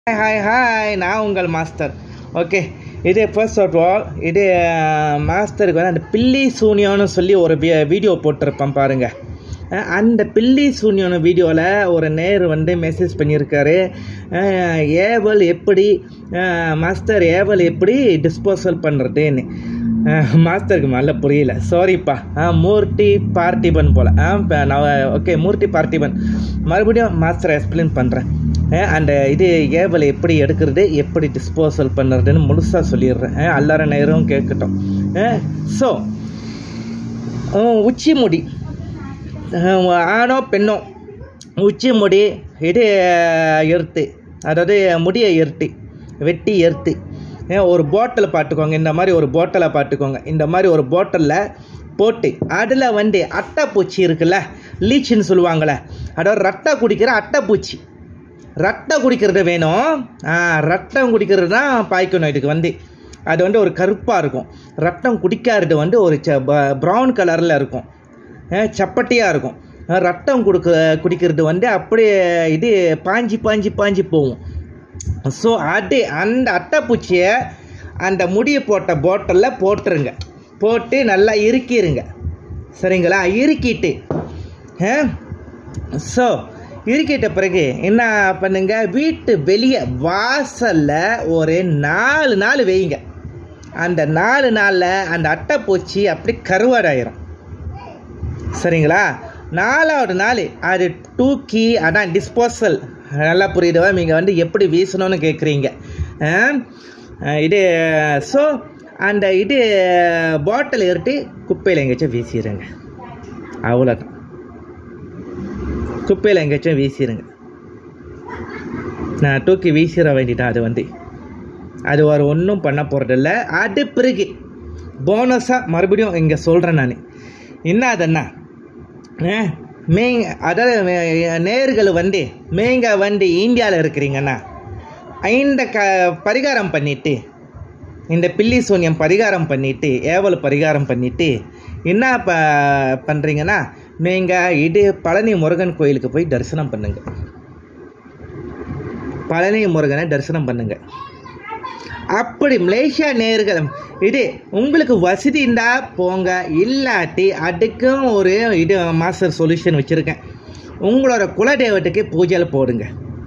Hi hi hi நான் உங்கள் master okay இது ஃபர்ஸ்ட் ஆஃப் ஆல் இது மாஸ்டருக்கு வந்து அந்த பில்லி சூனியம்னு சொல்லி ஒரு வி- வீடியோ போட்டிருப்பேன் பாருங்க அஹ் அந்த பில்லி சூனியம் வீடியோவில் ஒரு நேர் வந்து மெசேஜ் பண்ணியிருக்காரு அஹ் ஏவல் எப்படி அஹ் மாஸ்டர் ஏவல் எப்படி டிஸ்போசல் பண்ணுறதுன்னு மாஸ்டருக்கு நல்ல புரியல சாரிப்பா மூர்த்தி பார்த்திபன் போல் ஓகே மூர்த்தி பார்த்திபன் மறுபடியும் மாஸ்டர் எக்ஸ்பிளைன் பண்ணுறேன் அந்த இது ஏவலை எப்படி எடுக்கிறது எப்படி டிஸ்போசல் பண்ணுறதுன்னு முழுசாக சொல்லிடுறேன் அஹ் எல்லார நேரம் கேட்கட்டும் ஸோ உச்சி முடி அஹ் ஆணோ பெண்ணோ உச்சி முடி இது எருத்து அதாவது முடியை எருத்து வெட்டி எருத்து ஏன் ஒரு பாட்டில் பார்த்துக்கோங்க இந்த மாதிரி ஒரு பாட்டிலை பார்த்துக்கோங்க இந்த மாதிரி ஒரு பாட்டிலில் போட்டு அதில் வந்து அட்டைப்பூச்சி இருக்குல்ல லீச்சின்னு சொல்லுவாங்கள்ல அதாவது ரட்டை குடிக்கிற அட்டைப்பூச்சி ரட்டை குடிக்கிறது வேணும் ஆ, ரத்தம் குடிக்கிறது தான் பாய்க்கணும் இதுக்கு வந்து அது வந்து ஒரு கருப்பாக இருக்கும் ரத்தம் குடிக்காதது வந்து ஒரு ப்ரௌன் கலரில் இருக்கும் சப்பட்டியாக இருக்கும் அஹ் ரத்தம் கொடுக்க குடிக்கிறது வந்து அப்படியே இது பாஞ்சி பாஞ்சி பாஞ்சி போகும் ஸோ அது அந்த அட்டைப்பூச்சியை அந்த முடியை போட்ட பாட்டிலில் போட்டுருங்க போட்டு நல்லா இறுக்கிருங்க சரிங்களா இறுக்கிட்டு ஸோ இறுக்கிட்ட பிறகு என்ன பண்ணுங்க வீட்டு வெளியே வாசல்ல ஒரு நாலு நாள் வைங்க அந்த நாலு நாளில் அந்த அட்டைப்பூச்சி அப்படி கருவாடாயிரும் சரிங்களா நாலாவது நாள் அது தூக்கி அதான் டிஸ்போசல் நல்லா புரியுதுவா நீங்கள் வந்து எப்படி வீசணும்னு கேட்குறீங்க இது ஸோ அந்த இது பாட்டில் எடுத்து குப்பையில் எங்கேயாச்சும் வீசிடுங்க அவ்வளோதான் குப்பையில் எங்கேயாச்சும் வீசிடுங்க நான் தூக்கி வீசிட வேண்டிட்டேன் அது வந்து அது ஒரு ஒன்றும் பண்ண போகிறதில்ல அது பிறகு போனஸாக மறுபடியும் இங்கே சொல்கிறேன் நான் என்ன அதண்ணா மேங்க அதாவது மே- நேர்கள் வந்து மேங்க வந்து இந்தியாவில் இருக்கிறீங்கண்ணா இந்த க பரிகாரம் பண்ணிட்டு இந்த பில்லி சூன்யம் பரிகாரம் பண்ணிட்டு ஏவல் பரிகாரம் பண்ணிட்டு என்ன ப பண்ணுறீங்கன்னா நீங்கள் இது பழனி முருகன் கோயிலுக்கு போய் தரிசனம் பண்ணுங்க பழனி முருகனை தரிசனம் பண்ணுங்க அப்படி மலேசியா நேர்கள் இது உங்களுக்கு வசதி இருந்தா போங்க இல்லாட்டி அதுக்கும் ஒரு இது மாஸ்டர் சொல்யூஷன் வச்சுருக்கேன் உங்களோட குலதெய்வத்துக்கு பூஜையில் போடுங்க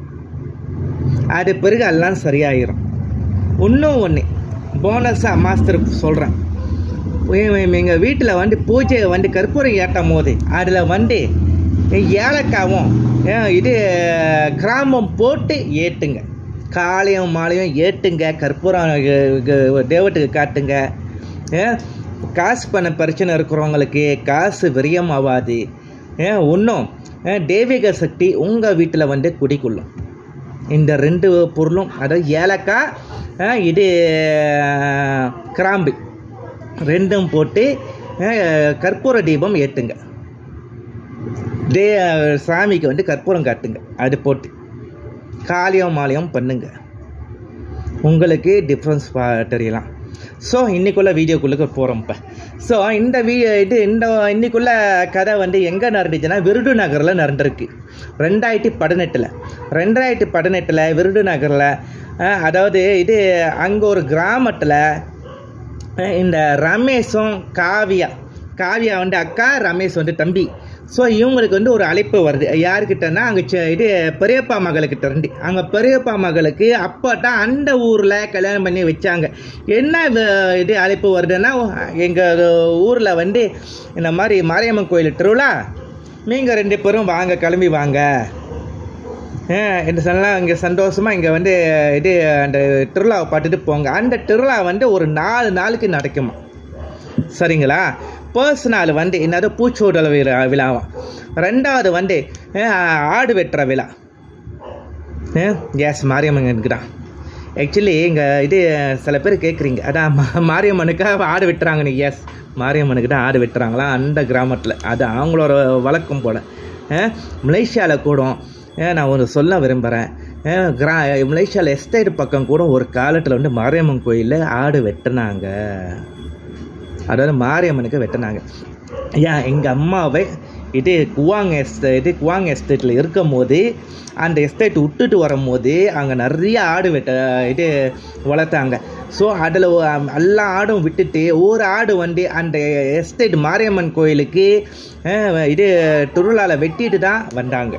அது பிறகு எல்லாம் சரியாயிரும் இன்னும் ஒன்று போனஸாக மாஸ்டர் சொல்கிறேன் எங்கள் வீட்டில் வந்து பூஜையை வந்து கற்பூரம் ஏட்டும் போது அதில் வந்து ஏலக்காவும் ஏன் இது கிராமம் போட்டு ஏட்டுங்க காலையும் மாலையும் ஏட்டுங்க கற்பூரம் அஹ், க- தெய்வத்துக்கு காட்டுங்க ஏன் காசு பண்ண பிரச்சனை இருக்கிறவங்களுக்கு காசு விரயம் ஆகாது ஏன் இன்னும் ஏன் தெய்வீக சக்தி உங்கள் வீட்டில் வந்து குடிக்கொள்ளும் இந்த ரெண்டு பொருளும் அதாவது ஏலக்காய் அஹ், இது அஹ், கிராம்பு ரெண்டும் போட்டு அஹ், கற்பூர தீபம் ஏற்றுங்க தே சாமிக்கு வந்து கற்பூரம் காட்டுங்க அது போட்டு காலியம் மாலியம் பண்ணுங்க உங்களுக்கு டிஃப்ரென்ஸ் தெரியலாம் ஸோ இன்னைக்குள்ள வீடியோக்குள்ளுக்கு போகிறோம் இப்போ ஸோ இந்த வீ இது இந்த இன்னைக்குள்ள கதை வந்து எங்கே நடந்துச்சுன்னா விருது நகரில் நடந்திருக்கு ரெண்டாயிரத்தி பதினெட்டில் ரெண்டாயிரத்தி பதினெட்டில் விருது நகரில் அதாவது இது அங்கே ஒரு கிராமத்தில் அஹ் இந்த ரமேஷும் காவியா காவியா வந்து அக்கா ரமேஷ் வந்து தம்பி ஸோ இவங்களுக்கு வந்து ஒரு அழைப்பு வருது யாருக்கிட்டன்னா அங்கே இது பெரியப்பா மகளுக்கிட்ட இருந்து அங்கே பெரியப்பா மகளுக்கு அப்போ தான் அந்த ஊரில் கல்யாணம் பண்ணி வச்சாங்க என்ன இது- இது அழைப்பு வருதுன்னா எங்கள் ஊரில் வந்து இந்த மாதிரி மாரியம்மன் கோயில் திருவிழா நீங்கள் ரெண்டு பேரும் வாங்க கிளம்பி வாங்க இந்த சொன்னால் இங்கே சந்தோஷமாக இங்கே வந்து இது அந்த திருவிழாவை பார்த்துட்டு போங்க அந்த திருவிழா வந்து ஒரு நாலு நாளுக்கு நடக்குமா சரிங்களா ஃபர்ஸ்ட் நாள் வந்து என்னது பூச்சூடல் விழா விழாவாம் ரெண்டாவது வந்து அஹ், ஆடு வெட்டுற விழா எஸ் மாரியம்மனுக்கு தான் ஆக்சுவலி இங்கே இது சில பேர் கேட்குறீங்க அதான் மா- மாரியம்மனுக்காக ஆடு வெட்டுறாங்கன்னு எஸ் மாரியம்மனுக்கு தான் ஆடு வெட்டுறாங்களா அந்த கிராமத்தில் அது அவங்களோட வழக்கம் போல் மலேசியாவில் கூட அஹ், நான் ஒன்று சொல்ல விரும்புகிறேன் கிரா மலேசியாவில் எஸ்டேட் பக்கம் கூட ஒரு காலத்தில் வந்து மாரியம்மன் கோயிலில் ஆடு வெட்டினாங்க அதாவது மாரியம்மனுக்கு வெட்டினாங்க ஏன் எங்கள் அம்மாவை இது குவாங் எஸ்டேட்டு குவாங் எஸ்டேட்டில் இருக்கும் போது அந்த எஸ்டேட் விட்டுட்டு வரும்போது அங்கே நிறைய ஆடு வெட்ட இது வளர்த்தாங்க ஸோ அதில் எல்லா ஆடும் விட்டுட்டு ஒரு ஆடு வந்து அந்த எஸ்டேட் மாரியம்மன் கோயிலுக்கு அஹ், இது திருவிழாவில் வெட்டிட்டு தான் வந்தாங்க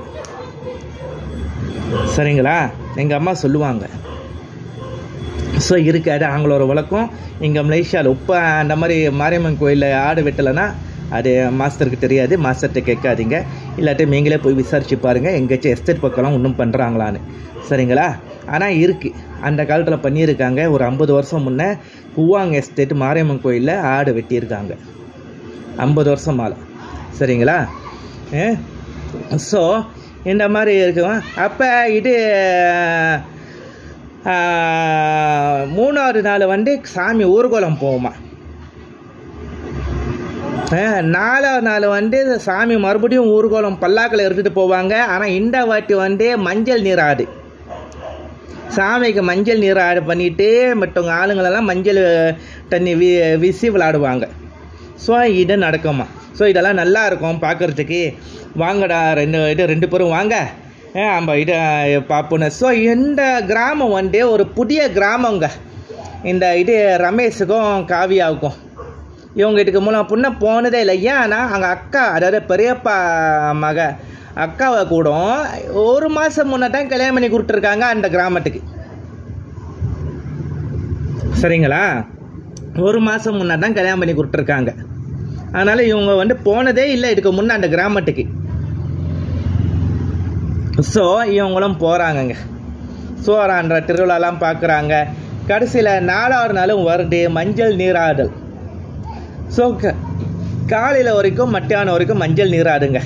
சரிங்களா எங்கள் அம்மா சொல்லுவாங்க ஸோ இருக்காது அவங்களோட வழக்கம் இங்கே மலேசியாவில் இப்போ அந்த மாதிரி மாரியம்மன் கோயிலில் ஆடு வெட்டலைன்னா அது மாஸ்டருக்கு தெரியாது மாஸ்டர்கிட்ட கேட்காதீங்க இல்லாட்டி நீங்களே போய் விசாரிச்சு பாருங்கள் எங்கேயாச்சும் எஸ்டேட் பக்கம்லாம் இன்னும் பண்ணுறாங்களான்னு சரிங்களா ஆனால் இருக்குது அந்த காலத்தில் பண்ணியிருக்காங்க ஒரு ஐம்பது வருஷம் முன்னே குவாங் எஸ்டேட் மாரியம்மன் கோயிலில் ஆடு வெட்டியிருக்காங்க ஐம்பது வருஷம் மேலே சரிங்களா ஸோ இந்த மாதிரி இருக்கும் அப்போ இது ஆஹ், மூணாவது நாள் வந்து சாமி ஊர்வலம் போகுமா ஆஹ், நாலாவது நாள் வந்து சாமி மறுபடியும் ஊர்வலம் பல்லாக்கில் எடுத்துகிட்டு போவாங்க ஆனால் இந்த வாட்டி வந்து மஞ்சள் நீராடு சாமிக்கு மஞ்சள் நீராடு பண்ணிட்டு மற்றவங்க ஆளுங்களெல்லாம் மஞ்சள் தண்ணி வீ வீசி விளாடுவாங்க ஸோ இது நடக்குமா ஸோ இதெல்லாம் நல்லா இருக்கும் பார்க்குறதுக்கு வாங்கடா ரெண்டு இது ரெண்டு பேரும் வாங்க ஆ, நம்ம இதை பார்ப்போன்னு ஸோ இந்த கிராமம் வந்து ஒரு புதிய கிராமங்க இந்த இது ரமேஷுக்கும் காவியாவுக்கும் இவங்க இதுக்கு மூலம் புண்ண போனதே இல்லை ஏன்னா அங்கே அக்கா அதாவது பெரியப்பா மக அக்காவை கூட ஒரு மாதம் முன்னே தான் கல்யாணம் பண்ணி கொடுத்துருக்காங்க அந்த கிராமத்துக்கு சரிங்களா ஒரு மாதம் முன்னே தான் கல்யாணம் பண்ணி கொடுத்துருக்காங்க அதனால் இவங்க வந்து போனதே இல்லை இதுக்கு முன்னே அந்த கிராமத்துக்கு ஸோ இவங்களும் போகிறாங்கங்க ஸோ அந்த திருவிழாலாம் பார்க்குறாங்க கடைசியில் நாலாவது நாளும் வருது மஞ்சள் நீராடல் ஸோ காலையில் வரைக்கும் மத்தியானம் வரைக்கும் மஞ்சள் நீராடுங்க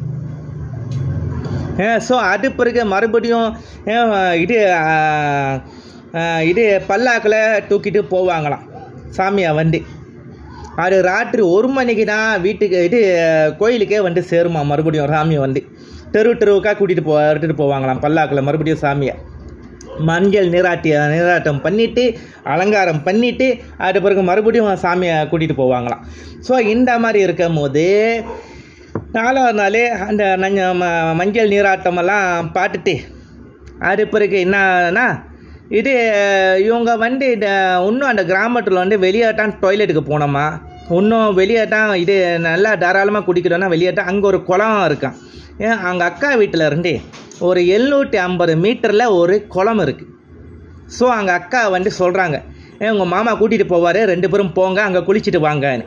ஸோ அது பிறகு மறுபடியும் அஹ், இது அஹ், அஹ், இது பல்லாக்கில் தூக்கிட்டு போவாங்களாம் சாமியை வந்து அது ராத்திரி ஒரு மணிக்கு தான் வீட்டுக்கு இது கோயிலுக்கே வந்து சேருமா மறுபடியும் சாமியை வந்து தெரு தெருவுக்காக கூட்டிகிட்டு போ எடுத்துகிட்டு போவாங்களாம் பல்லாக்கில் மறுபடியும் சாமியை மஞ்சள் நீராட்டிய நீராட்டம் பண்ணிவிட்டு அலங்காரம் பண்ணிவிட்டு அது பிறகு மறுபடியும் சாமியை கூட்டிகிட்டு போவாங்களாம் ஸோ இந்த மாதிரி இருக்கும் போது நாலாவது நாள் அந்த நஞ்ச ம- மஞ்சள் நீராட்டமெல்லாம் பார்த்துட்டு அது பிறகு என்னன்னா இது இவங்க வந்து இந்த இன்னும் அந்த கிராமத்தில் வந்து வெளியேட்டான் டாய்லெட்டுக்கு போனோமா இன்னும் வெளியேட்டான் இது நல்லா தாராளமாக குடிக்கிறோன்னா வெளியேட்டான் அங்கே ஒரு குளம் இருக்கான் ஏன் அவங்க அக்கா வீட்டில் இருந்து ஒரு எழுநூற்றி ஐம்பது மீட்டரில் ஒரு குளம் இருக்குது ஸோ அங்கே அக்கா வந்து சொல்கிறாங்க ஏன் உங்கள் மாமா கூட்டிகிட்டு போவார் ரெண்டு பேரும் போங்க அங்கே குளிச்சுட்டு வாங்கன்னு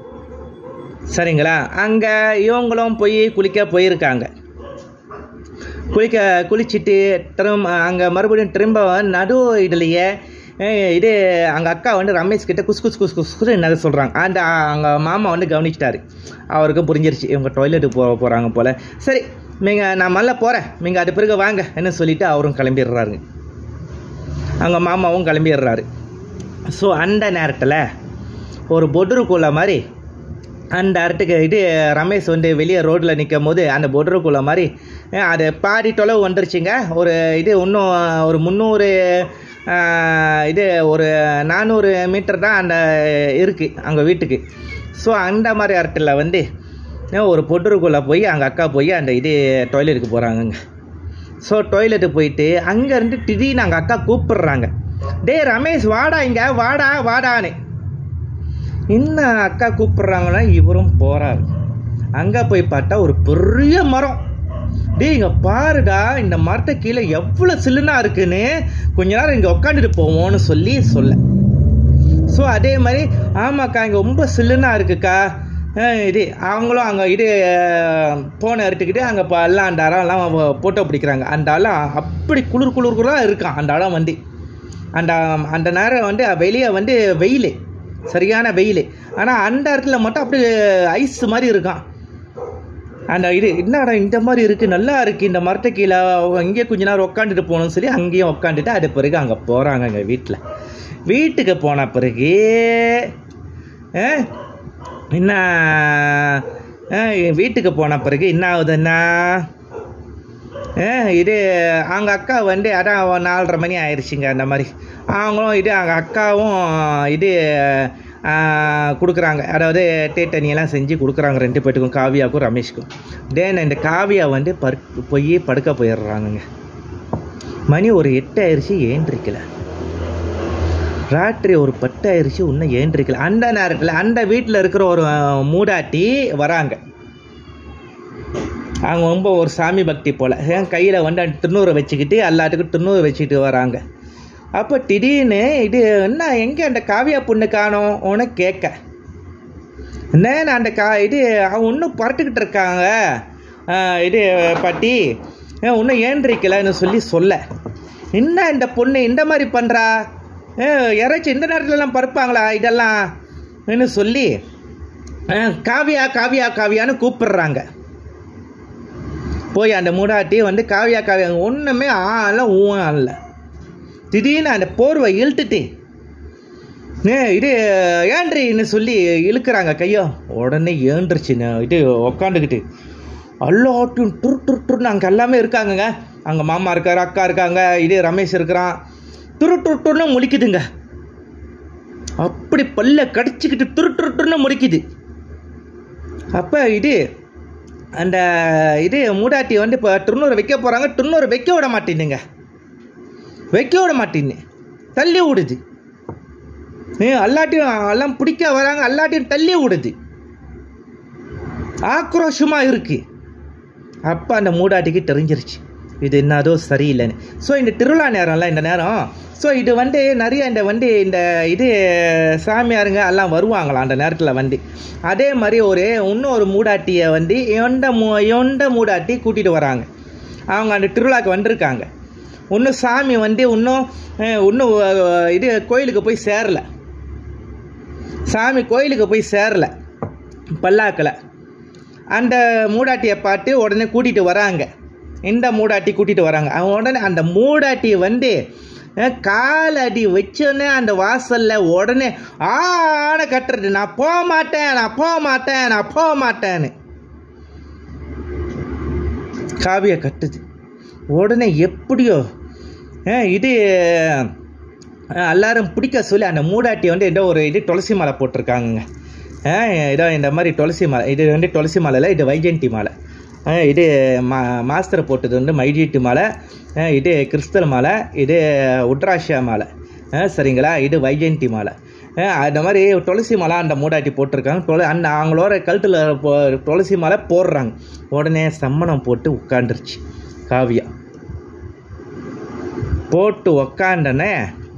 சரிங்களா அங்கே இவங்களும் போய் குளிக்க போயிருக்காங்க குளிக்க குளிச்சுட்டு திரும்ப அங்கே மறுபடியும் திரும்ப நடு இதுலையே அஹ், இது அங்கே அக்கா வந்து ரமேஷ் கிட்ட குஸ் குஸ் குஸ் குஸ் என்ன சொல்கிறாங்க அந்த அங்கே மாமா வந்து கவனிச்சிட்டாரு அவருக்கு புரிஞ்சிருச்சு இவங்க டாய்லெட்டுக்கு போக போகிறாங்க போல் சரி நீங்கள் நான் மல்ல போகிறேன் நீங்கள் அது பிறகு வாங்க என்ன சொல்லிவிட்டு அவரும் கிளம்பிடுறாருங்க அங்கே மாமாவும் கிளம்பிடுறாரு ஸோ அந்த நேரத்தில் ஒரு பொட்ருக்குள்ள மாதிரி அந்த இடத்துக்கு இது ரமேஷ் வந்து வெளியே ரோட்டில் நிற்கும் போது அந்த பொட்ருக்குள்ள மாதிரி அஹ், அது பாதி தொலைவு வந்துருச்சுங்க ஒரு இது இன்னும் ஒரு முந்நூறு ஆஹ், இது ஒரு நானூறு மீட்டர் தான் அந்த இருக்குது அங்கே வீட்டுக்கு ஸோ அந்த மாதிரி இடத்துல வந்து அஹ், ஒரு பொட்ருக்குள்ளே போய் அங்கே அக்கா போய் அந்த இது டாய்லெட்டுக்கு போகிறாங்கங்க ஸோ டாய்லெட்டு போயிட்டு அங்கேருந்து திடீர்னு அங்கே அக்கா கூப்பிடுறாங்க டேய் ரமேஷ் வாடா இங்கே வாடா வாடான்னு என்ன அக்கா கூப்பிடுறாங்கன்னா இவரும் போகிறாரு அங்கே போய் பார்த்தா ஒரு பெரிய மரம் டேய் இங்கே பாருடா இந்த மரத்தை கீழே எவ்வளோ சில்லுனா இருக்குன்னு கொஞ்ச நேரம் இங்கே உட்காந்துட்டு போவோம்னு சொல்லி சொல்ல ஸோ அதே மாதிரி ஆமாக்கா இங்கே ரொம்ப சில்லுனா இருக்குக்கா அஹ் இது அவங்களும் அங்கே இது போனை எடுத்துக்கிட்டு அங்கே இப்போ எல்லாம் அந்த இடம்லாம் ஃபோட்டோ பிடிக்கிறாங்க அந்த இடம் அப்படி குளிர் குளிர் குளிராக இருக்கான் அந்த இடம் வந்து அந்த அந்த நேரம் வந்து வெளியே வந்து வெயில் சரியான வெயில் ஆனால் அந்த இடத்துல மட்டும் அப்படி ஐஸ் மாதிரி இருக்கான் அந்த இது என்னடா இந்த மாதிரி இருக்குது நல்லா இருக்குது இந்த மரத்தை கீழே இங்கே கொஞ்ச நேரம் உட்காந்துட்டு போகணும்னு சொல்லி அங்கேயும் உட்காந்துட்டு அது பிறகு அங்கே போகிறாங்க எங்கள் வீட்டில் வீட்டுக்கு போன பிறகு ஆ, என்ன ஆ, வீட்டுக்கு போன பிறகு என்ன ஆகுதுன்னா ஆ, இது அவங்க அக்கா வந்து அதான் நாலரை மணி ஆயிடுச்சுங்க அந்த மாதிரி அவங்களும் இது அவங்க அக்காவும் இது கொடுக்குறாங்க அதாவது டேட்டனியெல்லாம் செஞ்சு கொடுக்குறாங்க ரெண்டு பேர்த்துக்கும் காவியாவுக்கும் ரமேஷ்க்கும் தென் இந்த காவியா வந்து பரு போய் படுக்க போயிடுறாங்கங்க மணி ஒரு எட்டு ஆயிடுச்சு ஏந்திரிக்கல ராத்திரி ஒரு பத்து ஆயிடுச்சு இன்னும் ஏந்திரிக்கல அந்த நேரத்தில் அந்த வீட்டில் இருக்கிற ஒரு அஹ், மூடாட்டி வராங்க அவங்க ரொம்ப ஒரு சாமி பக்தி போல் என் கையில் வந்து அந்த திருநூறை வச்சுக்கிட்டு எல்லாத்துக்கும் திருநூறு வச்சுக்கிட்டு வராங்க அப்போ திடீர்னு இது என்ன எங்கே அந்த காவியா பொண்ணு காணோம் உனக்கு கேட்க என்ன அந்த கா இது அவன் இன்னும் பறட்டுக்கிட்டு இருக்காங்க ஆஹ் இது பாட்டி ஏன் இன்னும் ஏன்றிக்கலன்னு சொல்லி சொல்ல என்ன இந்த பொண்ணு இந்த மாதிரி பண்ணுறா யாராச்சும் இந்த நேரத்துலலாம் பறப்பாங்களா இதெல்லாம் ன்னு சொல்லி ஆஹ் காவியா காவியா காவியான்னு கூப்பிடுறாங்க போய் அந்த மூடாட்டி வந்து காவியா காவியா ஒன்றுமே ஆள ஊன் ஆள திடீர்னு அந்த போர்வை இழுத்துட்டு ஏ இது ஏன்றின்னு சொல்லி இழுக்கிறாங்க கையோ உடனே ஏன்றுச்சுன்னு இது உக்காந்துக்கிட்டு எல்லாட்டும் டுர் டுர் டுர்னு அங்கே எல்லாமே இருக்காங்கங்க அங்கே மாமா இருக்காரு அக்கா இருக்காங்க இது ரமேஷ் இருக்கிறான் துரு டுர் டுர்னு முழிக்குதுங்க அப்படி பல்ல கடிச்சிக்கிட்டு துரு டுர் டுர்னு முழிக்குது அப்போ இது அந்த இது மூடாட்டி வந்து இப்போ திருநூறு வைக்க போகிறாங்க திருநூறு வைக்க விட மாட்டேனுங்க வைக்க விட மாட்டேன்னு தள்ளி விடுது ஏ எல்லாத்தையும் எல்லாம் பிடிக்க வராங்க எல்லாத்தையும் தள்ளி விடுது ஆக்ரோஷமாக இருக்கு அப்போ அந்த மூடாட்டிக்கு தெரிஞ்சிருச்சு இது என்னதோ சரியில்லைன்னு ஸோ இந்த திருவிழா நேரம்ல இந்த நேரம் ஸோ இது வந்து நிறைய இந்த வந்து இந்த இது சாமியாருங்க எல்லாம் வருவாங்களாம் அந்த நேரத்தில் வந்து அதே மாதிரி ஒரு இன்னொரு மூடாட்டியை வந்து எந்த மூ எந்த மூடாட்டி கூட்டிகிட்டு வராங்க அவங்க அந்த திருவிழாக்கு வந்திருக்காங்க இன்னும் சாமி வந்து இன்னும் அஹ், இன்னும் அஹ், இது கோயிலுக்கு போய் சேரல சாமி கோயிலுக்கு போய் சேரல பல்லாக்கில் அந்த மூடாட்டியை பார்த்து உடனே கூட்டிகிட்டு வராங்க இந்த மூடாட்டி கூட்டிகிட்டு வராங்க அவன் உடனே அந்த மூடாட்டி வந்து அஹ், காலடி வச்சோன்னே அந்த வாசலில் உடனே ஆன கட்டுறது நான் போக மாட்டேன் நான் போக மாட்டேன் நான் போக மாட்டேன்னு காவியை கட்டுது உடனே எப்படியோ அஹ், இது அஹ், எல்லாரும் பிடிக்க சொல்லி அந்த மூடாட்டி வந்து ஏதோ ஒரு இது துளசி மாலை போட்டிருக்காங்கங்க அஹ், இதோ இந்த மாதிரி துளசி மாலை இது வந்து துளசி மாலையில் இது வைஜெயந்தி மாலை அஹ், இது மா மாஸ்டர் போட்டது வந்து மைஜீட்டு மாலை அஹ், இது கிறிஸ்தல் மாலை இது உட்ராஷா மாலை அஹ், சரிங்களா இது வைஜெயந்தி மாலை அஹ், அந்த மாதிரி துளசி மாலை அந்த மூடாட்டி போட்டிருக்காங்க தொலை அந்த அவங்களோட கழுத்தில் துளசி மாலை போடுறாங்க உடனே சம்மணம் போட்டு உட்காந்துருச்சு காவியா போட்டு உக்காண்டனே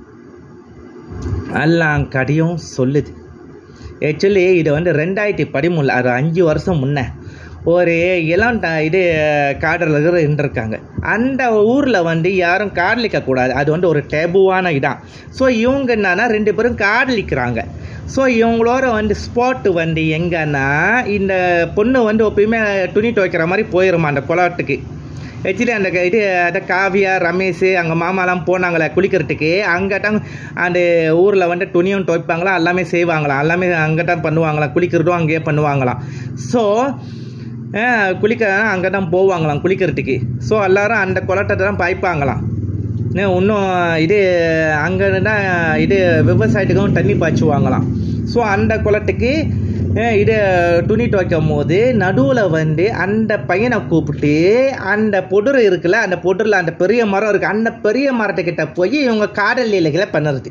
எல்லாம் கடையும் சொல்லுது ஆக்சுவலி இது வந்து ரெண்டாயிரத்தி பதிமூணில் அது அஞ்சு வருஷம் முன்ன ஒரு இளம் ட- இது காடலர்கள் இருந்திருக்காங்க அந்த ஊரில் வந்து யாரும் காதலிக்க கூடாது அது வந்து ஒரு டேபுவான இடம் ஸோ இவங்க என்னன்னா ரெண்டு பேரும் காதலிக்கிறாங்க ஸோ இவங்களோட வந்து ஸ்பாட்டு வந்து எங்கன்னா இந்த பொண்ணு வந்து எப்பயுமே துணி துவைக்கிற மாதிரி போயிருமா அந்த குளத்துக்கு ஆக்சுவலி அந்த க- இது அந்த காவியா ரமேஷ் அங்கே மாமாலாம் போனாங்களே குளிக்கிறதுக்கு அங்கே தான் அந்த ஊரில் வந்து துணியும் துவைப்பாங்களாம் எல்லாமே செய்வாங்களாம் எல்லாமே அங்கே தான் பண்ணுவாங்களாம் குளிக்கிறதும் அங்கேயே பண்ணுவாங்களாம் ஸோ குளிக்க அங்கே தான் போவாங்களாம் குளிக்கிறதுக்கு ஸோ எல்லாரும் அந்த குளத்தை தான் பாய்ப்பாங்களாம் இன்னும் இன்னும் இது அங்கே தான் இது விவசாயத்துக்கும் தண்ணி பாய்ச்சுவாங்களாம் ஸோ அந்த குளத்துக்கு அஹ், இது துணி துவைக்கும் போது நடுவில் வந்து அந்த பையனை கூப்பிட்டு அந்த பொடுரு இருக்குல்ல அந்த பொடுரில் அந்த பெரிய மரம் இருக்குது அந்த பெரிய மரத்துக்கிட்ட போய் இவங்க காதல் லீலைகளை பண்ணுறது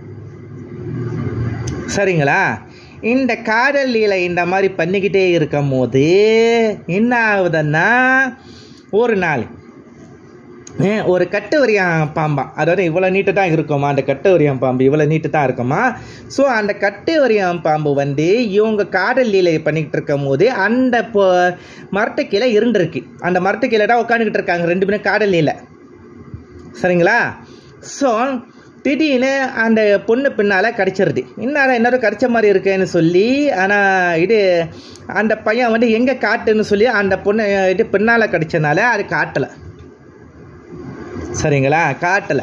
சரிங்களா இந்த காதல் லீலை இந்த மாதிரி பண்ணிக்கிட்டே இருக்கும் போது என்ன ஆகுதுன்னா ஒரு நாள் ஏன், ஒரு கட்டு வரியான் பாம்பா அதாவது இவ்வளோ நீட்டு தான் இருக்குமா அந்த கட்டு வரியான் பாம்பு இவ்வளோ நீட்டு தான் இருக்குமா ஸோ அந்த கட்டு வரியான் பாம்பு வந்து இவங்க காதல் லீலை பண்ணிக்கிட்டு இருக்கும் போது அந்த பொ மரத்து கீழே இருண்டிருக்கு அந்த மரத்து கீழே தான் உட்காந்துக்கிட்டு இருக்காங்க ரெண்டு பேரும் காதல் லீலை சரிங்களா ஸோ திடீர்னு அந்த பொண்ணு பின்னால் கடிச்சிருது இன்னார என்னோட கடிச்ச மாதிரி இருக்கேன்னு சொல்லி ஆனால் இது அந்த பையன் வந்து எங்கே காட்டுன்னு சொல்லி அந்த பொண்ணு இது பின்னால் கடிச்சனால அது காட்டலை சரிங்களா காட்டலை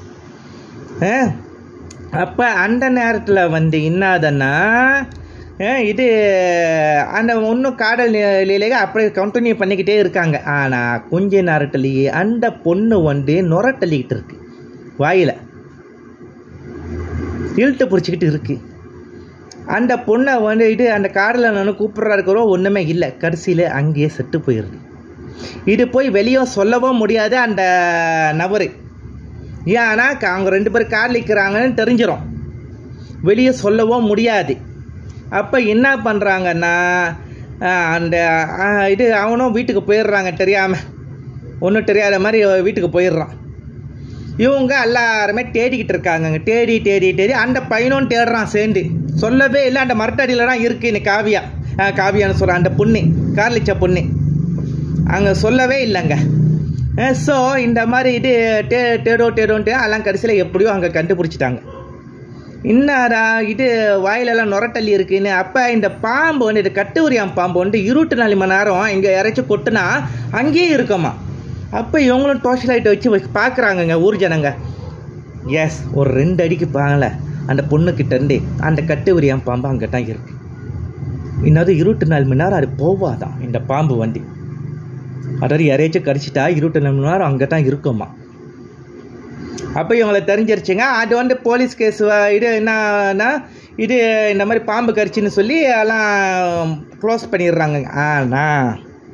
அப்போ அந்த நேரத்தில் வந்து என்னதுன்னா அஹ் இது அந்த இன்னும் காடல் லீ- லீலையை அப்படியே கண்டினியூ பண்ணிக்கிட்டே இருக்காங்க ஆனால் கொஞ்ச நேரத்துலேயே அந்த பொண்ணு வந்து நுரட்டள்ளிக்கிட்டு இருக்கு வாயில் இழுத்து பிடிச்சிக்கிட்டு இருக்கு அந்த பொண்ணை வந்துட்டு அந்த காரில் நான் கூப்பிட்றா இருக்கிறோம் ஒன்றுமே இல்லை கடைசியில் அங்கேயே செத்து போயிடுது இது போய் வெளியே சொல்லவும் முடியாது அந்த நபரு ஏன்னா க- அவங்க ரெண்டு பேரும் காரில் இருக்கிறாங்கன்னு தெரிஞ்சிடும் வெளியே சொல்லவும் முடியாது அப்போ என்ன பண்ணுறாங்கன்னா அந்த ஆ, இது அவனும் வீட்டுக்கு போயிடுறாங்க தெரியாமல் ஒன்றும் தெரியாத மாதிரி வீட்டுக்கு போயிடுறான் இவங்க எல்லாருமே தேடிக்கிட்டு இருக்காங்க தேடி தேடி தேடி அந்த பையனும் தேடுறான் சேர்ந்து சொல்லவே இல்லை அந்த மரத்தடியில் தான் இருக்கு இந்த காவியா ஆ, காவியான்னு சொல்கிறேன் அந்த பொண்ணு கார்லிச்ச பொண்ணு அங்கே சொல்லவே இல்லைங்க ஸோ இந்த மாதிரி இது டே தேடோ தேடோன்ட்டு எல்லாம் கடைசியில் எப்படியோ அங்கே கண்டுபிடிச்சிட்டாங்க இன்னாரா இது வாயிலெல்லாம் நுரட்டள்ளி இருக்குன்னு அப்போ இந்த பாம்பு வந்து இது கட்டுவரியாம் பாம்பு வந்து இருபத்தி நாலு மணி நேரம் இங்கே யாராச்சும் கொட்டுனா அங்கேயே இருக்குமா அப்போ இவங்களும் டோர்ச் லைட்டை வச்சு வச்சு பார்க்குறாங்கங்க ஊர் ஜனங்க எஸ் ஒரு ரெண்டு அடிக்கு பாங்கல அந்த பொண்ணுக்கிட்ட இருந்து அந்த கட்டுவரியாம் பாம்பு அங்கே தான் இருக்கு இன்னது இருபத்தி நாலு மணி நேரம் அது போவாதான் இந்த பாம்பு வண்டி அதாவது யாரையாச்சும் கடிச்சிட்டா இருபத்தி நாலு மணி நேரம் அங்கே தான் இருக்குமா அப்போ இவங்களை தெரிஞ்சிருச்சுங்க அது வந்து போலீஸ் கேஸ் இது என்னன்னா இது இந்த மாதிரி பாம்பு கடிச்சுன்னு சொல்லி எல்லாம் க்ளோஸ் பண்ணிடுறாங்க ஆனால்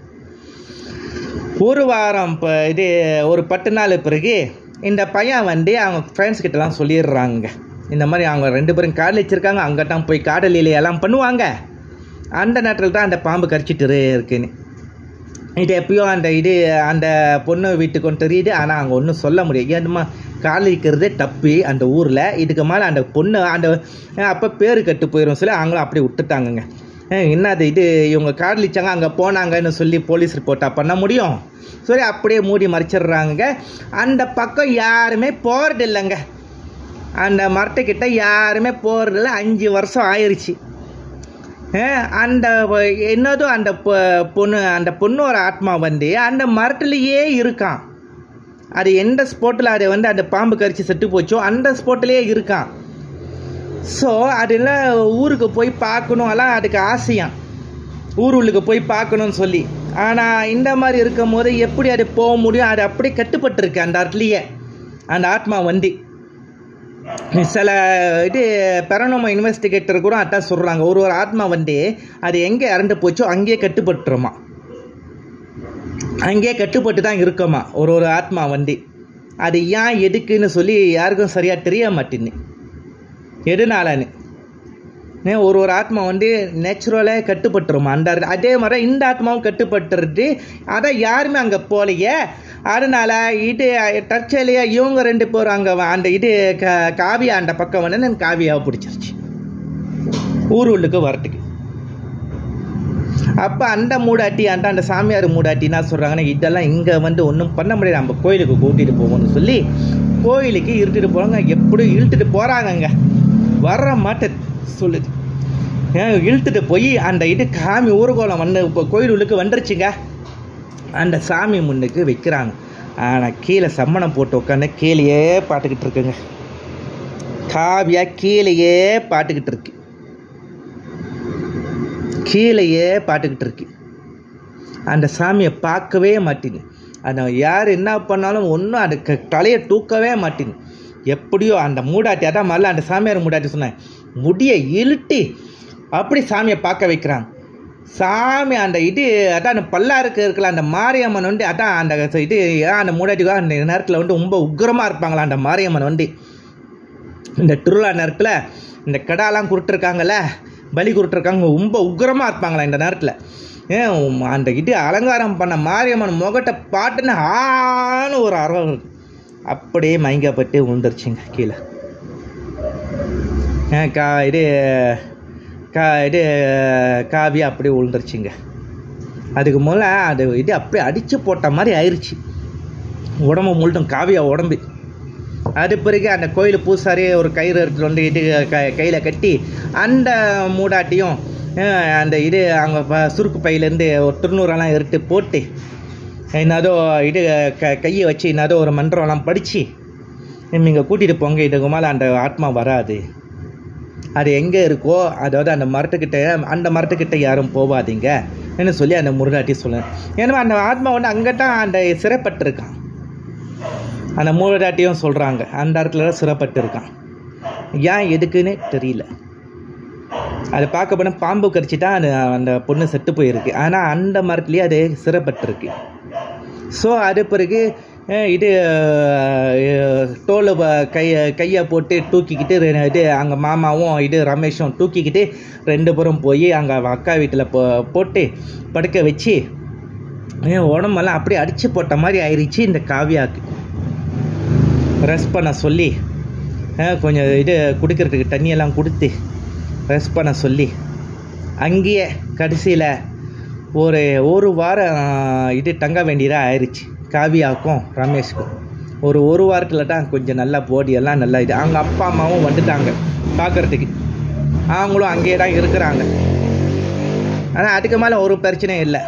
ஒரு வாரம் இப்போ இது ஒரு பத்து நாள் பிறகு இந்த பையன் வந்து அவங்க ஃப்ரெண்ட்ஸ் கிட்டலாம் சொல்லிடுறாங்க இந்த மாதிரி அவங்க ரெண்டு பேரும் காடல் வச்சுருக்காங்க அங்கே தான் போய் காடலில் எல்லாம் பண்ணுவாங்க அந்த நேரத்தில் தான் அந்த பாம்பு கடிச்சிட்டு இருக்குன்னு இது எப்பயோ அந்த இது அந்த பொண்ணு வீட்டுக்கு ஒன்று தெரியுது ஆனால் அங்கே ஒன்றும் சொல்ல முடியாது ஏன்மா காதலிக்கிறதே தப்பு அந்த ஊரில் இதுக்கு மேலே அந்த பொண்ணு அந்த அப்போ பேர் கட்டு போயிடும் சொல்லி அவங்களும் அப்படியே விட்டுட்டாங்கங்க அஹ் என்னது இது இவங்க காதலிச்சாங்க அங்கே போனாங்கன்னு சொல்லி போலீஸ் ரிப்போர்ட்டாக பண்ண முடியும் சரி அப்படியே மூடி மறைச்சிடுறாங்க அந்த பக்கம் யாருமே போகிறது இல்லைங்க அந்த மரத்துக்கிட்ட யாருமே போகிறதில்ல அஞ்சு வருஷம் ஆயிருச்சு அஹ் அந்த வ- என்னதும் அந்த பொ- பொண்ணு அந்த பொண்ணோட ஆத்மா வந்து அந்த மரத்துலேயே இருக்கான் அது எந்த ஸ்பாட்டில் அது வந்து அந்த பாம்பு கரிச்சு செத்து போச்சோ அந்த ஸ்பாட்லேயே இருக்கான் ஸோ அதெல்லாம் ஊருக்கு போய் பார்க்கணும் எல்லாம் அதுக்கு ஆசையாம் ஊர் உள்ளுக்கு போய் பார்க்கணும்னு சொல்லி ஆனால் இந்த மாதிரி இருக்கும் போது எப்படி அது போக முடியும் அது அப்படியே கட்டுப்பட்டிருக்கு அந்த இடத்துலையே அந்த ஆத்மா வந்து சில இது பெரனோம இன்வெஸ்டிகேட்டர் கூட அதான் சொல்கிறாங்க ஒரு ஒரு ஆத்மா வந்து அது எங்கே இறந்து போச்சோ அங்கேயே கட்டுப்பட்டுருமா அங்கேயே கட்டுப்பட்டு தான் இருக்குமா ஒரு ஒரு ஆத்மா வந்து அது ஏன் எதுக்குன்னு சொல்லி யாருக்கும் சரியாக தெரிய மாட்டேன்னு எதுனாலன்னு ஏன் ஒரு ஒரு ஆத்மா வந்து நேச்சுரலாக கட்டுப்பட்டுருமா அந்த இடத்துல. அதே மாதிரி இந்த ஆத்மாவும் கட்டுப்பட்டுருது அதை யாருமே அங்கே போகலையே அதனால இது தற்செயலையா இவங்க ரெண்டு பேரும் அங்கே அந்த இது க காவியா அந்த பக்கம் வந்து எனக்கு காவியாவை பிடிச்சிருச்சு ஊர் உள்ளுக்கு வரட்டுக்கு அப்போ அந்த மூடாட்டி அந்த அந்த சாமியார் மூடாட்டி என்ன சொல்கிறாங்கன்னா இதெல்லாம் இங்கே வந்து ஒன்றும் பண்ண முடியாது நம்ம கோயிலுக்கு கூட்டிகிட்டு போவோம்னு சொல்லி கோயிலுக்கு இழுத்துட்டு போகிறாங்க எப்படியும் இழுத்துட்டு போகிறாங்கங்க வர மாட்டேது சொல்லுது ஏன் இழுத்துட்டு போய் அந்த இது காமி ஊர்கோலம் வந்து இப்போ கோயில் உள்ளுக்கு வந்துருச்சுங்க அந்த சாமி முன்னுக்கு வைக்கிறாங்க ஆனால் கீழே சம்மணம் போட்டு உட்காந்து கீழேயே பாட்டுக்கிட்டு இருக்குங்க காவியா கீழேயே பாட்டுக்கிட்டு இருக்கு கீழேயே பாட்டுக்கிட்டு இருக்கு அந்த சாமியை பார்க்கவே மாட்டேங்குது அந்த யார் என்ன பண்ணாலும் ஒன்றும் அது க- தலையை தூக்கவே மாட்டேங்குது எப்படியோ அந்த மூடாட்டி அதான் முதல்ல அந்த சாமியார் மூடாட்டி சொன்னேன் முடியை இழுட்டி அப்படி சாமியை பார்க்க வைக்கிறாங்க சாமி அந்த இது அதான் அந்த பல்லாருக்கு இருக்கல அந்த மாரியம்மன் வந்து அதான் அந்த இது ஏன் அந்த மூடாட்டி அந்த நேரத்தில் வந்து ரொம்ப உக்கிரமாக இருப்பாங்களா அந்த மாரியம்மன் வந்து இந்த திருவிழா நேரத்தில் இந்த கடாலாம் குருட்டிருக்காங்கல்ல பலி குருட்டிருக்காங்க ரொம்ப உக்கிரமாக இருப்பாங்களா இந்த நேரத்தில் ஏன் உம் அந்த இது அலங்காரம் பண்ண மாரியம்மன் முகட்டை பாட்டுன்னு ஆன்னு ஒரு அறம் இருக்கு அப்படியே மயங்கப்பட்டு விழுந்துருச்சுங்க கீழே ஏன் கா இது கா இது காவி அப்படியே விழுந்துருச்சுங்க அதுக்கு முதல்ல அது இது அப்படியே அடித்து போட்ட மாதிரி ஆயிடுச்சு உடம்பு முழுட்டும் காவியா உடம்பு அது பிறகு அந்த கோயில் பூசாரி ஒரு கயிறு எடுத்துட்டு வந்து இது க கையில் கட்டி அந்த மூடாட்டியும் அஹ், அந்த இது அவங்க ப- சுருக்கு பையிலேருந்து ஒரு திருநூறெல்லாம் எடுத்து போட்டு என்னதோ இது க கையை வச்சு என்னதோ ஒரு மன்றம்லாம் படித்து நீங்கள் கூட்டிகிட்டு போங்க இதுக்கு மேலே அந்த ஆத்மா வராது அது எங்கே இருக்கோ அதாவது அந்த மரத்துக்கிட்ட அந்த மரத்துக்கிட்ட யாரும் போகாதீங்க ன்னு சொல்லி அந்த முருகாட்டி சொல்லுவேன் ஏன்னா அந்த ஆத்மா வந்து அங்கே தான் அந்த சிறைப்பட்டிருக்கான் அந்த மூலடாட்டியும் சொல்கிறாங்க அந்த இடத்துல தான் சிறைப்பட்டு இருக்கான் ஏன் எதுக்குன்னு தெரியல அதை பார்க்க போனால் பாம்பு கடிச்சிட்டா அது அந்த பொண்ணு செத்து போயிருக்கு ஆனால் அந்த மரத்துலேயே அது சிறப்பட்டிருக்கு ஸோ அது பிறகு அஹ், இது தோலை கையை கையை போட்டு தூக்கிக்கிட்டு ரெ- இது அங்கே மாமாவும் இது ரமேஷும் தூக்கிக்கிட்டு ரெண்டு பேரும் போய் அங்கே அக்கா வீட்டில் போ போட்டு படுக்க வச்சு அஹ், உடம்பெல்லாம் அப்படியே அடிச்சு போட்ட மாதிரி ஆயிடுச்சு இந்த காவியாவுக்கு ரெஸ்ட் பண்ண சொல்லி அஹ், கொஞ்சம் இது குடிக்கிறதுக்கு தண்ணியெல்லாம் கொடுத்து ரெஸ்ட் பண்ண சொல்லி அங்கேயே கடைசியில் ஒரு ஒரு வாரம் அஹ், இது தங்க வேண்டியதாக ஆயிடுச்சு காவியாவுக்கும் ரமேஷ்க்கும் ஒரு ஒரு வாரத்தில் தான் கொஞ்சம் நல்லா body எல்லாம் நல்லா இது அவங்க அப்பா அம்மாவும் வந்துட்டாங்க பார்க்குறதுக்கு அவங்களும் அங்கேயே தான் இருக்கிறாங்க ஆனால் அதுக்கு மேலே ஒரு பிரச்சனையும் இல்லை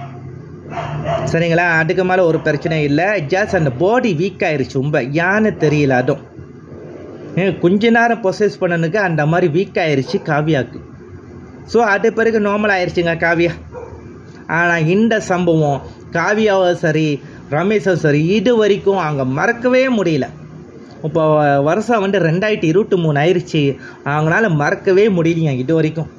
சரிங்களா அதுக்கு மேலே ஒரு பிரச்சனையும் இல்லை ஜஸ்ட் அந்த பாடி வீக் ஆயிருச்சு ரொம்ப ஏன்னு தெரியல அதுவும் ஏன் கொஞ்ச நேரம் ப்ரொசஸ் பண்ணனுக்கு அந்த மாதிரி வீக் ஆயிருச்சு காவியாவுக்கு ஸோ அது பிறகு நார்மல் ஆயிருச்சுங்க காவியா ஆனால் இந்த சம்பவம் காவியாவும் சரி ரமேஷும் சரி இது வரைக்கும் அங்கே மறக்கவே முடியல இப்போ வருஷம் வந்து ரெண்டாயிரத்தி இருபத்தி மூணு ஆயிடுச்சு அவங்களால மறக்கவே முடியலைங்க இது வரைக்கும்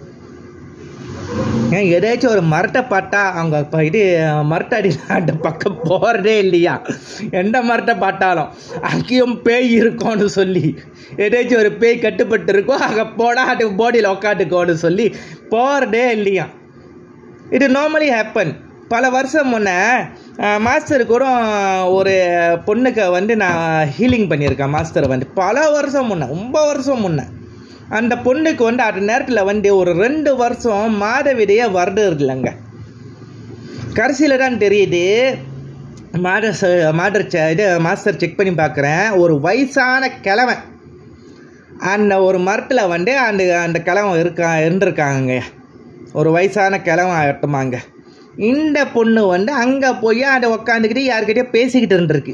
ஏன் எதாச்சும் ஒரு மரத்தை பார்த்தா அவங்க இப்போ இது மரத்தை அடியில் அந்த பக்கம் போகிறதே இல்லையா எந்த மரத்தை பார்த்தாலும் அங்கேயும் பேய் இருக்கும்னு சொல்லி ஏதாச்சும் ஒரு பேய் கட்டுப்பட்டு இருக்கோ அங்கே போடா அது போடியில் உக்காந்துக்கோன்னு சொல்லி போகிறதே இல்லையா இது நார்மலி ஹேப்பன் பல வருஷம் முன்ன மாஸ்டர் கூட ஒரு பொண்ணுக்கு வந்து நான் ஹீலிங் பண்ணியிருக்கேன் மாஸ்டர் வந்து பல வருஷம் முன்ன ரொம்ப வருஷம் முன்ன அந்த பொண்ணுக்கு வந்து அந்த நேரத்தில் வந்து ஒரு ரெண்டு வருஷம் மாதவிடையே வருது இல்லைங்க கடைசியில் தான் தெரியுது மாடர் மாடர் இது மாஸ்டர் செக் பண்ணி பார்க்குறேன் ஒரு வயசான கிழமை அந்த ஒரு மரத்தில் வந்து அந்த அந்த கிழமை இருக்கா இருந்திருக்காங்க ஒரு வயசான கிழமை ஆகட்டுமாங்க இந்த பொண்ணு வந்து அங்கே போய் அதை உக்காந்துக்கிட்டு யார்கிட்டயோ பேசிக்கிட்டு இருந்திருக்கு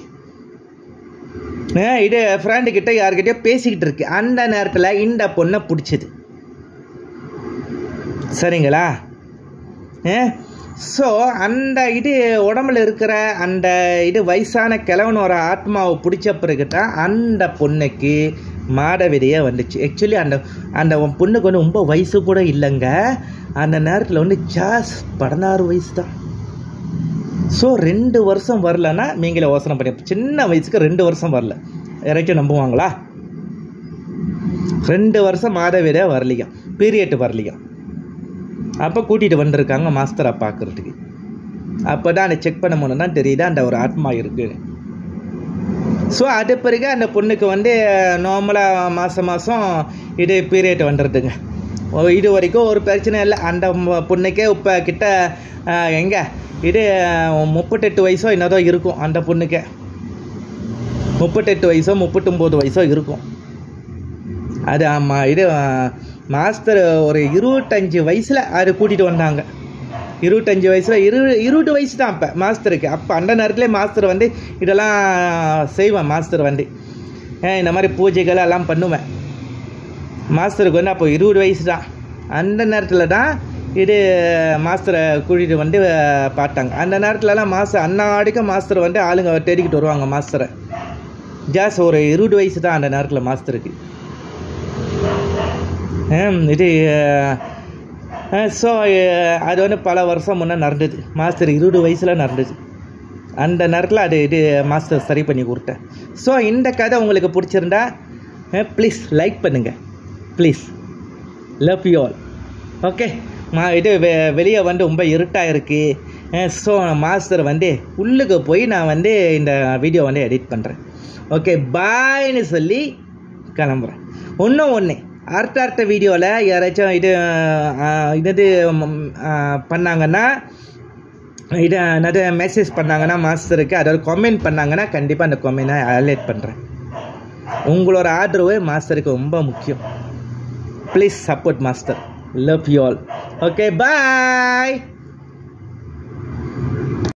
ஆ, இது ஃப்ரெண்டு கிட்ட யார்கிட்டயோ பேசிக்கிட்டு இருக்கு அந்த நேரத்தில் இந்த பொண்ணை பிடிச்சது சரிங்களா ஸோ அந்த இது உடம்புல இருக்கிற அந்த இது வயசான கிழவனோட ஆத்மாவை பிடிச்ச பிறகு தான் அந்த பொண்ணுக்கு மாடவிதையே வந்துச்சு ஆக்சுவலி அந்த அந்த பொண்ணுக்கு வந்து ரொம்ப வயசு கூட இல்லைங்க அந்த நேரத்தில் வந்து ஜாஸ் பதினாறு வயசு தான் ஸோ ரெண்டு வருஷம் வரலன்னா நீங்களே யோசனை பண்ணி சின்ன வயசுக்கு ரெண்டு வருஷம் வரல யாராச்சும் நம்புவாங்களா ரெண்டு வருஷம் மாதவிட வரலையா பீரியட் வரலையா அப்போ கூட்டிகிட்டு வந்திருக்காங்க மாஸ்டரை பார்க்குறதுக்கு அப்போ தான் அதை செக் பண்ண முடியும் தான் தெரியுது அந்த ஒரு ஆத்மா இருக்குது ஸோ அது பிறகு அந்த பொண்ணுக்கு வந்து நார்மலாக மாதம் மாதம் இது பீரியட் வந்துடுதுங்க ஓ, இது வரைக்கும் ஒரு பிரச்சனை இல்லை அந்த ம- பொண்ணுக்கே இப்போ கிட்ட எங்கே இது முப்பத்தெட்டு வயசோ என்னதோ இருக்கும் அந்த பொண்ணுக்கே முப்பத்தெட்டு வயசோ முப்பத்தொம்போது வயசோ இருக்கும் அது ஆமாம் இது மாஸ்டர் ஒரு இருபத்தஞ்சி வயசில் அது கூட்டிகிட்டு வந்தாங்க இருபத்தஞ்சி வயசில் இரு இருபது வயசு தான் அப்போ மாஸ்டருக்கு அப்போ அந்த நேரத்துலேயே மாஸ்டர் வந்து இதெல்லாம் செய்வேன் மாஸ்டர் வந்து ஏன் இந்த மாதிரி பூஜைகள் எல்லாம் பண்ணுவேன் மாஸ்டருக்கு வந்து அப்போ இருபது வயசு தான் அந்த நேரத்தில் தான் இது மாஸ்டரை கூட்டிகிட்டு வந்து அஹ், பார்த்தாங்க அந்த நேரத்துலலாம் மாஸ்டர் அன்னாடிக்கு மாஸ்டர் வந்து ஆளுங்க தேடிக்கிட்டு வருவாங்க மாஸ்டரை ஜாஸ் ஒரு இருபது வயசு தான் அந்த நேரத்தில் மாஸ்டருக்கு ஹம், இது ஸோ அது வந்து பல வருஷம் முன்னே நடந்தது மாஸ்டர் இருபது வயசில் நடந்தது அந்த நேரத்தில் அது இது மாஸ்டர் சரி பண்ணி கொடுத்தேன் ஸோ இந்த கதை உங்களுக்கு பிடிச்சிருந்தா ப்ளீஸ் லைக் பண்ணுங்கள் please love you all okay மா இது வெ வெளியே வந்து ரொம்ப இருட்டாக இருக்குது ஸோ மாஸ்டர் வந்து உள்ளுக்கு போய் நான் வந்து இந்த வீடியோ வந்து எடிட் பண்ணுறேன் ஓகே பாய்னு சொல்லி கிளம்புறேன் இன்னும் ஒன்று அடுத்த அடுத்த வீடியோவில் யாராச்சும் இது ஆஹ், இது ம், ஆஹ், பண்ணாங்கன்னா இது நிறைய மெசேஜ் பண்ணாங்கன்னா மாஸ்டருக்கு அதாவது கமெண்ட் பண்ணாங்கன்னா கண்டிப்பாக அந்த கமெண்ட்டை ஹைலைட் பண்ணுறேன் உங்களோட ஆதரவு மாஸ்டருக்கு ரொம்ப முக்கியம் please support master love you all okay bye